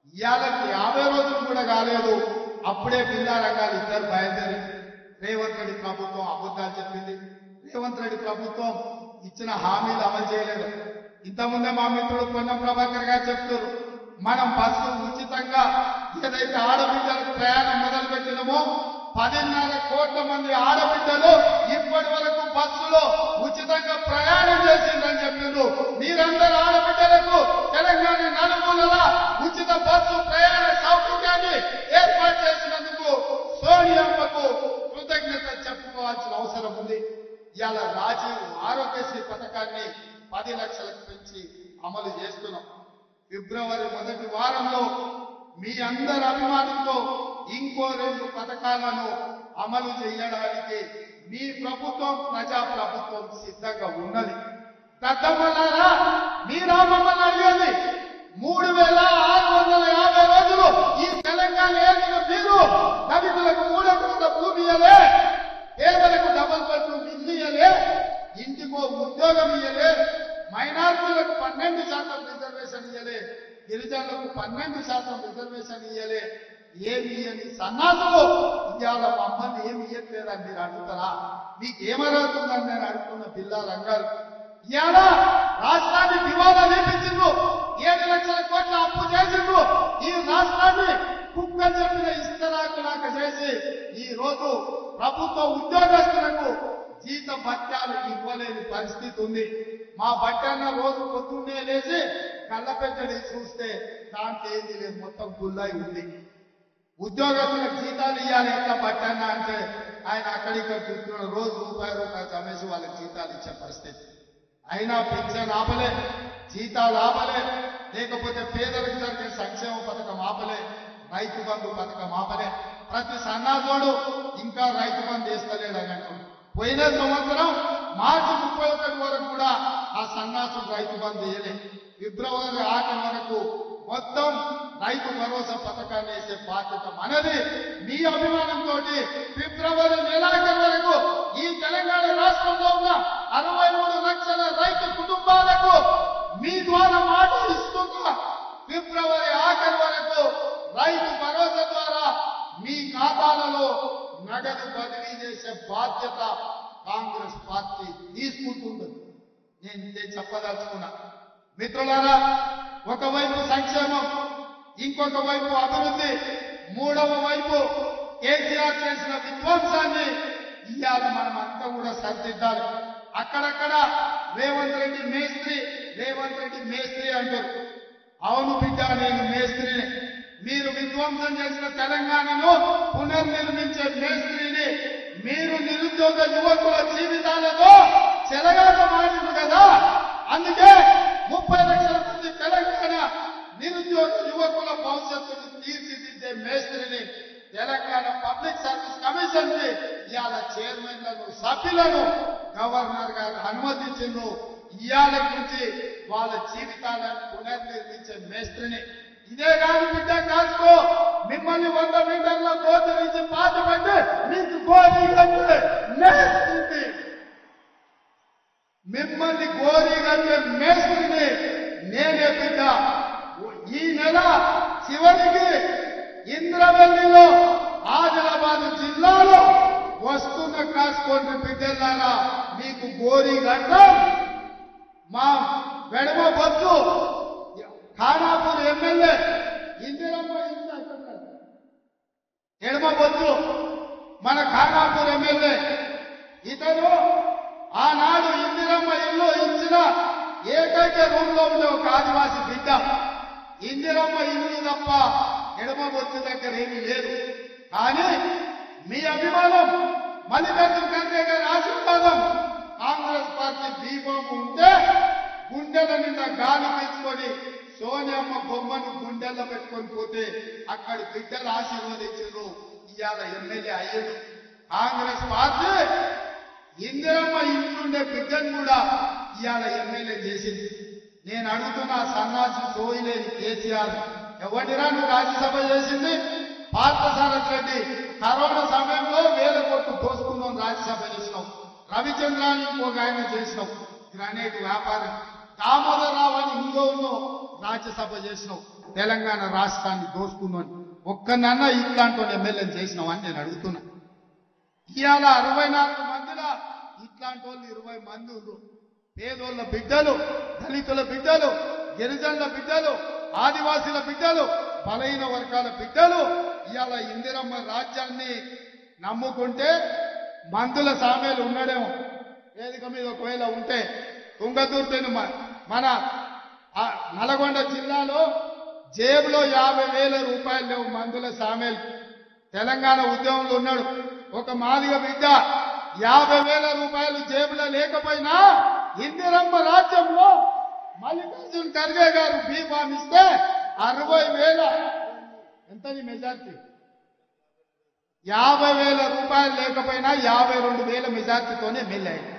ఇవాళకి యాభై రోజులు కూడా కాలేదు అప్పుడే బిల్లా రంగాలు ఇద్దరు బయలుదేరి రేవంత్ రెడ్డి ప్రభుత్వం అబద్ధాలు చెప్పింది రేవంత్ రెడ్డి ప్రభుత్వం ఇచ్చిన హామీలు అమలు చేయలేదు ఇంతకుముందే మా మిత్రుడు పొన్నం ప్రభాకర్ గారు చెప్తున్నారు మనం బస్సు ఉచితంగా ఏదైతే ఆడబిడ్డలకు ప్రయాణం మొదలు పెట్టినమో పదిన్నర కోట్ల మంది ఆడబిడ్డలు ఇప్పటి వరకు బస్సులో ఉచితంగా ప్రయాణం చేసిందని చెప్పిండ్రు మీరందరూ ఆడబిడ్డలకు తెలంగాణ నలుమూలల ఉచిత బస్సు ప్రయాణ సౌకర్యాన్ని ఏర్పాటు చేసినందుకు సోనియమ్మకు కృతజ్ఞత చెప్పుకోవాల్సిన అవసరం ఉంది ఇవాళ రాజీవ్ ఆరోగ్యశ్రీ పథకాన్ని పది లక్షలకు పెంచి అమలు చేస్తున్నాం ఫిబ్రవరి మొదటి వారంలో మీ అందరి అభిమానంతో ఇంకో రెండు పథకాలను అమలు చేయడానికి మీ ప్రభుత్వం ప్రజా ప్రభుత్వం సిద్ధంగా ఉన్నది దద్దమ్మలారా మీరా మమ్మల్ని అడిగేది మూడు వేల ఆరు వందల యాభై రోజులు ఈ తెలంగాణ ఏలిన మీరు దళితులకు మూడెకరాల భూమి ఇయ్యలే పేదలకు డబల్ బెడ్రూమ్ ఇల్లు ఇయ్యలే ఇంటికో ఉద్యోగం ఇయ్యలే మైనార్టీలకు పన్నెండు శాతం రిజర్వేషన్ ఇయ్యలే గిరిజనులకు పన్నెండు శాతం రిజర్వేషన్ ఇయ్యలే ఏమి ఇయ్యని సన్నాసులు ఇవాళ మమ్మల్ని ఏమి ఇయ్యట్లేదని మీరు అడుగుతారా మీకు ఏమరుగుతుందని నేను అడుగుతున్న పిల్లల రంగారు ఇవాళ రాష్ట్రాన్ని దివాలా వేపించిండ్రు ఏడు లక్షల కోట్ల అప్పు చేసిండ్రు ఈ రాష్ట్రాన్ని కుక్క చెప్పిన ఇస్తరాకులాక చేసి ఈ రోజు ప్రభుత్వ ఉద్యోగస్తులకు జీత భత్యాలు ఇవ్వలేని పరిస్థితి ఉంది మా బట్టన్న రోజు పొద్దున్నే లేచి కళ్ళపెట్టడి చూస్తే దాంట్లో ఏంది లేదు మొత్తం గుల్లై ఉంది ఉద్యోగస్తులకు జీతాలు ఇవ్వాలి ఎట్లా పట్టన్నా అంటే ఆయన అక్కడిక్కడ చూస్తున్న రోజు రూపాయి రూపాయి చమేసి వాళ్ళకి జీతాలు ఇచ్చే పరిస్థితి అయినా పెన్షన్ ఆపలే జీతాలు ఆపలే లేకపోతే పేదలకు జరిగే సంక్షేమ పథకం ఆపలే రైతు బంధు పథకం ఆపలే ప్రతి సన్నాసోడు ఇంకా రైతు బంధు వేస్తలేడు అని అంటున్నాడు పోయిన సంవత్సరం మార్చి ముప్పై ఒకటి వరకు కూడా ఆ సన్నాసుడు రైతు బంధు వేయలే ఫిబ్రవరి ఆఖరి వరకు మొత్తం రైతు భరోసా పథకాన్ని వేసే బాధ్యత మనది మీ అభిమానంతో ఫిబ్రవరి నెలాఖరు వరకు ఈ తెలంగాణ రాష్ట్రంలో ఉన్న అరవై మూడు లక్షల రైతు కుటుంబాలకు మీ ద్వారా మాట ఇస్తున్నా ఫిబ్రవరి ఆఖరి వరకు రైతు భరోసా ద్వారా మీ ఖాతాలలో నగదు బదిలీ చేసే బాధ్యత కాంగ్రెస్ పార్టీ తీసుకుంటుంది నేను ఇదే చెప్పదలుచుకున్నా మిత్రులారా ఒకవైపు సంక్షేమం ఇంకొక వైపు అభివృద్ధి మూడవ వైపు కేసీఆర్ చేసిన విధ్వంసాన్ని ఇవాళ మనం అంతా కూడా సరిదిద్దాలి అక్కడక్కడ రేవంత్ రెడ్డి మేస్త్రి రేవంత్ రెడ్డి మేస్త్రి అంటారు అవును బిడ్డ నేను మేస్త్రిని మీరు విధ్వంసం చేసిన తెలంగాణను పునర్నిర్మించే మేస్త్రిని మీరు నిరుద్యోగ యువకుల జీవితాలతో చెలగాట మాడింది కదా అందుకే ముప్పై లక్షల మంది తెలంగాణ నిరుద్యోగ యువకుల భవిష్యత్తును తీర్చిదిద్దే మేస్త్రిని తెలంగాణ పబ్లిక్ సర్వీస్ కమిషన్ కి ఇవాళ చైర్మన్లను సభ్యులను గవర్నర్ గారు అనుమతించిండ్రు ఇవాళ నుంచి వాళ్ళ జీవితాలను పునర్నిర్మించే మేస్త్రిని ఇదే కాదు బిడ్డ కాసుకో మిమ్మల్ని వంద మీటర్ల గోతు నుంచి పాత పెట్టి మీకు గోధి కట్టే మేస్త్రిని మిమ్మల్ని గోరి కట్టే మేస్త్రిని నేనే బిడ్డ ఈ నెల చివరికి ఇంద్రవల్లిలో ఆదిలాబాద్ జిల్లాలో వస్తున్న కాసుకోండి బిడ్డలారా మీకు గోరి గట్టం మా వెడమ బొత్తు ఖానాపూర్ ఎమ్మెల్యే ఇందిరమ్మ ఇల్లు అంటున్నారు. ఎడమ బొత్తు మన ఖానాపూర్ ఎమ్మెల్యే ఇతను ఆనాడు ఇందిరమ్మ ఇల్లు ఇచ్చిన ఏకైక రూమ్ లో ఉండే ఒక ఆదివాసి బిడ్డ ఇందిరమ్మ ఇల్లు తప్ప ఎడమ బొత్తు దగ్గర ఏమీ లేదు కానీ మీ అభిమానం మల్లికార్జున ఖర్గే గారి ఆశీర్వాదం కాంగ్రెస్ పార్టీ దీపం ఉంటే గుండెల నిండా గాలి పీల్చుకొని సోనియమ్మ బొమ్మను గుండెల్లో పెట్టుకొని పోతే అక్కడి బిడ్డలు ఆశీర్వదించారు ఇవాళ ఎమ్మెల్యే అయ్యాడు కాంగ్రెస్ పార్టీ ఇందిరమ్మ ఇంట్లుండే బిడ్డను కూడా ఇవాళ ఎమ్మెల్యే చేసింది నేను అడుగుతున్న ఆ సన్నాసి సోయిలేని కేసీఆర్ ఎవరిరా నువ్వు రాజ్యసభ చేసింది పార్థసారథి రెడ్డి కరోనా సమయంలో వేల కోట్లు దోసుకుందాం రాజ్యసభ చేసినాం రవిచంద్రాన్ని ఇంకొక ఆయన చేసినాం గ్రానైట్ వ్యాపారం దామోదరరావు అని ఇంకో రాజ్యసభ చేసినావు తెలంగాణ రాష్ట్రాన్ని దోసుకున్నాను ఒక్కనన్నా ఇట్లాంటి ఎమ్మెల్యేని చేసినావని నేను అడుగుతున్నా ఇవాళ అరవై నాలుగు మందిలో ఇట్లాంటి వాళ్ళు ఇరవై మంది ఉన్నారు పేదోళ్ళ బిడ్డలు దళితుల బిడ్డలు గిరిజనుల బిడ్డలు ఆదివాసీల బిడ్డలు బలహీన వర్గాల బిడ్డలు ఇవాళ ఇందిరమ్మ రాజ్యాన్ని నమ్ముకుంటే మందుల సామెలు ఉండడేమో వేదిక మీద ఒకవేళ ఉంటే తుంగతుర్తిని మ- మన ఆ నల్గొండ జిల్లాలో జేబులో యాభై వేల రూపాయలు లేవు మందుల సామెలు తెలంగాణ ఉద్యమంలో ఉన్నాడు ఒక మాదిగ బిడ్డ యాభై వేల రూపాయలు జేబులో లేకపోయినా ఇందిరమ్మ రాజ్యంలో మల్లికార్జున్ ఖర్గే గారు బీఫామ్ ఇస్తే అరవై వేల ఎంతది మెజార్టీ యాభై వేల రూపాయలు లేకపోయినా యాభై రెండు వేల మెజార్టీతోనే ఎమ్మెల్యే అయ్యాడు.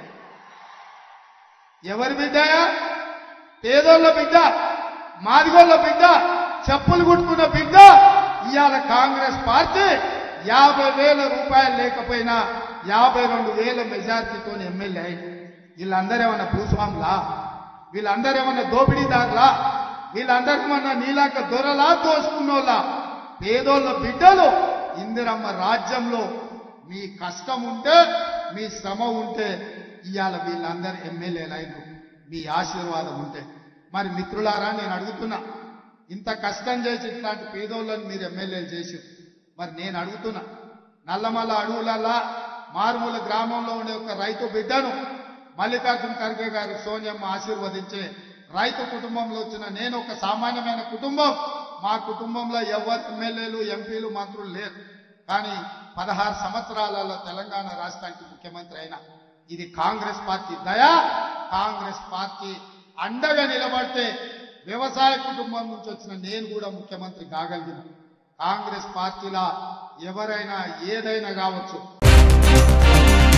ఎవరి బిడ్డయా పేదోళ్ళ బిడ్డ మాదిగోళ్ళ బిడ్డ చెప్పులు కుట్టుకున్న బిడ్డ ఇవాళ కాంగ్రెస్ పార్టీ యాభై వేల రూపాయలు లేకపోయినా యాభై రెండు వేల మెజార్టీతో ఎమ్మెల్యే అయింది వీళ్ళందరూ ఏమన్నా భూస్వాములా వీళ్ళందరూ ఏమన్నా దోపిడీదారులా వీళ్ళందరికీ ఏమన్నా నీలాక దొరలా దోసుకున్నోళ్ళ పేదోళ్ళ బిడ్డలు ఇందిరమ్మ రాజ్యంలో మీ కష్టం ఉంటే మీ శ్రమ ఉంటే ఇవాళ వీళ్ళందరూ ఎమ్మెల్యేలు అయినారు మీ ఆశీర్వాదం ఉంటే మరి మిత్రులారా నేను అడుగుతున్నా ఇంత కష్టం చేసి ఇట్లాంటి పేదోళ్ళని మీరు ఎమ్మెల్యేలు చేసి మరి నేను అడుగుతున్నా నల్లమల్ల అడవులల్లా మారుమూల గ్రామంలో ఉండే ఒక రైతు బిడ్డను మల్లికార్జున ఖర్గే గారు సోనియమ్మ ఆశీర్వదించే రైతు కుటుంబంలో వచ్చిన నేను ఒక సామాన్యమైన కుటుంబం మా కుటుంబంలో ఎవరు ఎమ్మెల్యేలు ఎంపీలు మంత్రులు లేరు కానీ పదహారు సంవత్సరాలలో తెలంగాణ రాష్ట్రానికి ముఖ్యమంత్రి అయినా ఇది కాంగ్రెస్ పార్టీ దయా కాంగ్రెస్ పార్టీ అండగా నిలబడితే వ్యవసాయ కుటుంబం నుంచి వచ్చిన నేను కూడా ముఖ్యమంత్రి కాగలిగిన కాంగ్రెస్ పార్టీలా ఎవరైనా ఏదైనా కావచ్చు